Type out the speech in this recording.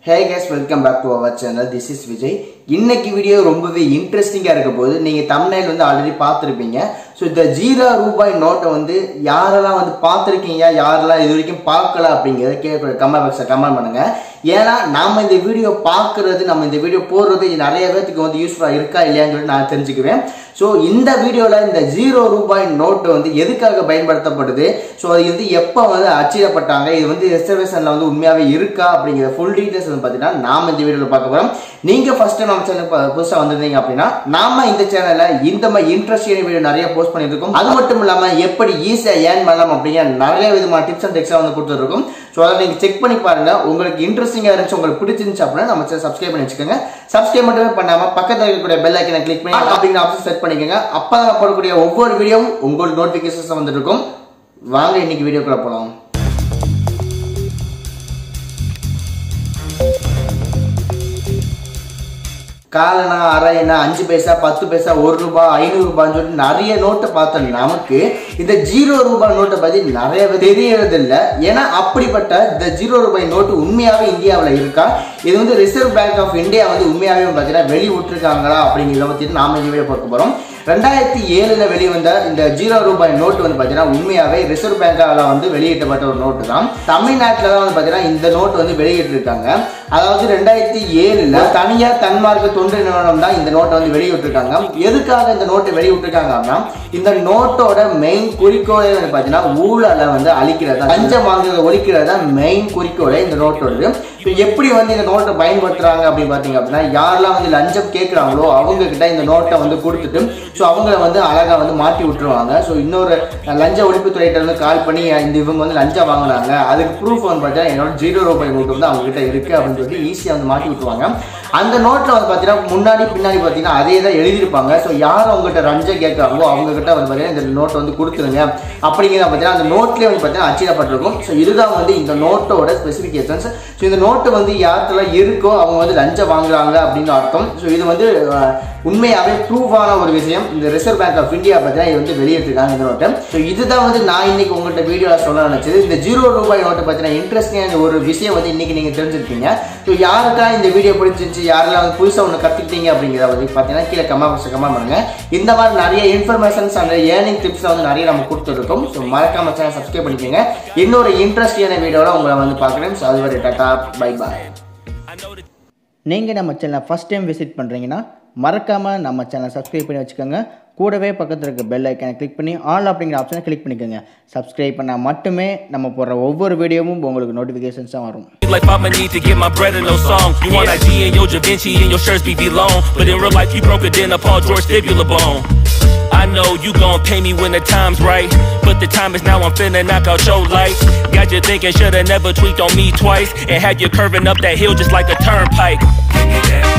Hey guys welcome back to our channel this is Vijay இன்னைக்கு video ரொம்பவே இன்ட்ரெஸ்டிங்காக இருக்க போது நீங்கள் தமிழ்நாடு வந்து ஆல்ரெடி பார்த்துருப்பீங்க ஸோ இந்த ஜீரோ ரூபாய் நோட்டை வந்து யாரெல்லாம் வந்து பார்த்துருக்கீங்க யாரெல்லாம் இது வரைக்கும் பார்க்கல அப்படிங்கிறத கேட்க கமெண்ட் பாக்ஸில் கமெண்ட் பண்ணுங்க ஏன்னா நாம இந்த வீடியோ பார்க்கறது நம்ம இந்த வீடியோ போடுறது நிறைய பேர்த்துக்கு வந்து யூஸ்ஃபுல்லாக இருக்கா இல்லையான்னு சொல்லி நான் தெரிஞ்சுக்குவேன் ஸோ இந்த வீடியோவில் இந்த ஜீரோ ரூபாய் நோட்டு வந்து எதுக்காக பயன்படுத்தப்படுது ஸோ அது வந்து எப்போ வந்து அச்சிடப்பட்டாங்க இது வந்து ரிசர்வேஷனில் வந்து உண்மையாகவே இருக்கா அப்படிங்கிற ஃபுல் டீட்டெயில்ஸ் வந்து பார்த்தீங்கன்னா நாம இந்த வீடியோவில் பார்க்க போகிறோம் நீங்கள் ஃபர்ஸ்ட் டைம் நம்ம சேனல் புதுசாக வந்திருந்தீங்க அப்படின்னா நாம இந்த சேனலில் இந்த மாதிரி இன்ட்ரெஸ்டிங் வீடியோ நிறைய போஸ்ட் பண்ணியிருக்கோம் அது மட்டும் இல்லாமல் எப்படி ஈஸியாக ஏர்ன் பண்ணலாம் அப்படிங்கிற நிறைய விதமான டிப்ஸ் அண்ட் டெக்ஸாக வந்து கொடுத்துருக்கோம் ஸோ அதை நீங்கள் செக் பண்ணி பாருங்க உங்களுக்கு இன்ட்ரெஸ்டிங்காக இருந்துச்சு உங்களுக்கு பிடிச்சிருந்துச்சு அப்படின்னா நம்ம சேனல் சப்ஸ்கிரைப் பண்ணி வச்சுக்கோங்க சப்ஸ்கிரைப் மட்டுமே பண்ணாமல் பக்கத்தில் இருக்கக்கூடிய பெல் ஐக்கனை கிளிக் பண்ணி அப்படிங்கிற ஆப்ஷன் செட் பண்ணிக்கோங்க அப்போ தான் போடக்கூடிய ஒவ்வொரு வீடியோவும் உங்களுக்கு நோட்டிஃபிகேஷன்ஸ் வந்துட்டு இருக்கும் வாங்க இன்னைக்கு வீடியோக்குள்ள போகலாம் காலனா அரையனா அஞ்சு பைசா பத்து பைசா ஒரு ரூபாய் ஐநூறு ரூபாய்னு சொல்லிட்டு நிறைய நோட்டை பார்த்தோம் நமக்கு இந்த ஜீரோ ரூபாய் நோட்டை பத்தி நிறைய தெரியறது இல்லை ஏன்னா அப்படிப்பட்ட இந்த ஜீரோ ரூபாய் நோட்டு உண்மையாவே இந்தியாவில் இருக்கா இது வந்து ரிசர்வ் பேங்க் ஆஃப் இந்தியா வந்து உண்மையாவே பார்த்தீங்கன்னா வெளி விட்டுருக்காங்களா அப்படிங்கிறத பத்தி நாம இந்த வீடியோ பார்க்க போறோம் ரெண்டாயிரத்தி ஏழுல வெளிவந்த இந்த ஜீரோ ரூபாய் நோட்டு வந்து பார்த்தீங்கன்னா உண்மையாவே ரிசர்வ் பேங்கால வந்து வெளியிட்டப்பட்ட ஒரு நோட்டு தான் தமிழ்நாட்டில் தான் வந்து பார்த்தீங்கன்னா இந்த நோட்டு வந்து வெளியிட்டிருக்காங்க அதாவது ரெண்டாயிரத்தி ஏழுல தனியார் தன்மார்க்க தொண்டு நிறுவனம் தான் இந்த நோட்டை வந்து வெளியிட்டிருக்காங்க எதுக்காக இந்த நோட்டை வெளியிட்டிருக்காங்க அப்படின்னா இந்த நோட்டோட மெயின் குறிக்கோளே வந்து பார்த்தீங்கன்னா ஊழலை வந்து அழிக்கிறது லஞ்சம் வாங்குறத ஒழிக்கிறது தான் மெயின் குறிக்கோளே இந்த நோட்டோடது ஸோ எப்படி வந்து இந்த நோட்டை பயன்படுத்துறாங்க அப்படின்னு பார்த்தீங்க அப்படின்னா யாரெல்லாம் வந்து லஞ்சம் கேட்குறாங்களோ அவங்க கிட்ட இந்த நோட்டை வந்து கொடுத்துட்டு ஸோ அவங்கள வந்து அழகாக வந்து மாட்டி விட்டுருவாங்க ஸோ இன்னொரு லஞ்ச ஒழிப்புத்துறையிட்ட வந்து கால் பண்ணி இந்த இவங்க வந்து லஞ்சம் வாங்கினாங்க அதுக்கு ப்ரூஃப் வந்து பார்த்தீங்கன்னா என்னோட ஜீரோ ரூபாய் நோட்டு வந்து அவங்க கிட்ட இருக்கு அப்படின்னு சொல்லிட்டு ஈஸியாக வந்து மாட்டி விட்டுருவாங்க அந்த நோட்டில் வந்து பார்த்தீங்கன்னா முன்னாடி பின்னாடி பார்த்தீங்கன்னா அதே தான் எழுதியிருப்பாங்க ஸோ யார் அவங்ககிட்ட லஞ்சம் கேட்குறாங்களோ அவங்க கிட்ட வந்து பார்த்தீங்கன்னா இந்த நோட்டை வந்து கொடுத்துருங்க அப்படிங்கிறத பார்த்தீங்கன்னா அந்த நோட்லேயே வந்து பார்த்தீங்கன்னா அச்சிடப்பட்டிருக்கும் ஸோ இதுதான் வந்து இந்த நோட்டோட ஸ்பெசிஃபிகேஷன்ஸ் ஸோ இந்த நோட்டு வந்து யார்கிட்ட இருக்கோ அவங்க வந்து லஞ்சம் வாங்குறாங்க அப்படின்னு அர்த்தம் ஸோ இது வந்து அஹ், உண்மையாகவே ப்ரூஃபான ஒரு விஷயம் இந்த ரிசர்வ் பேங்க் ஆஃப் இந்தியா பார்த்தீங்கன்னா இது வந்து வெளியிட்டிருக்காங்க இந்த நோட்டை ஸோ இதுதான் வந்து நான் இன்னைக்கு உங்கள்கிட்ட வீடியோவில் சொல்ல நினைச்சது இந்த ஜீரோ ரூபாய் நோட்டை பற்றின இன்ட்ரெஸ்டிங்கான ஒரு விஷயம் வந்து இன்னைக்கு நீங்கள் தெரிஞ்சிருக்கீங்க ஸோ யாருக்கெல்லாம் இந்த வீடியோ பிடிச்சிருந்துச்சு யாரெல்லாம் வந்து புதுசாக ஒன்று கற்றுக்கிட்டீங்க அப்படிங்கிறத வந்து பார்த்தீங்கன்னா கீழே கமெண்ட் பாக்ஸ் கமெண்ட் பண்ணுங்க இந்த மாதிரி நிறைய இன்ஃபர்மேஷன்ஸ் அந்த ஏர்னிங் டிப்ஸ் வந்து நிறைய நம்ம கொடுத்துருக்கோம் ஸோ மறக்காம சேனல் சப்ஸ்கிரைப் பண்ணிக்கோங்க இன்னொரு இன்ட்ரெஸ்டிங்கான வீடியோவில் உங்களை வந்து பார்க்குறேன் ஸோ அது வரை டாட்டா பை பாய் நீங்கள் நம்ம சேனலை ஃபஸ்ட் டைம் விசிட் பண்ணுறீங்கன்னா மறக்காமல் நம்ம சேனலை சப்ஸ்கிரைப் பண்ணி வச்சுக்கோங்க கூடவே பக்கத்தில் இருக்க பெல் ஐக்கனை கிளிக் பண்ணி ஆல் அப்படிங்கிற ஆப்ஷனை கிளிக் பண்ணிக்கோங்க சப்ஸ்கிரைப் பண்ணால் மட்டுமே நம்ம போடுற ஒவ்வொரு வீடியோவும் உங்களுக்கு நோட்டிஃபிகேஷன்ஸாக வரும் Like I'ma need to get my bread in no song. You want IG and your Da Vinci and your shirts be long, but in real life you broke it in a Paul George fibula bone. I know you gon' pay me when the time's right, but the time is now. I'm finna knock out your life. Got you thinking shoulda never tweaked on me twice, and had you curving up that hill just like a turnpike.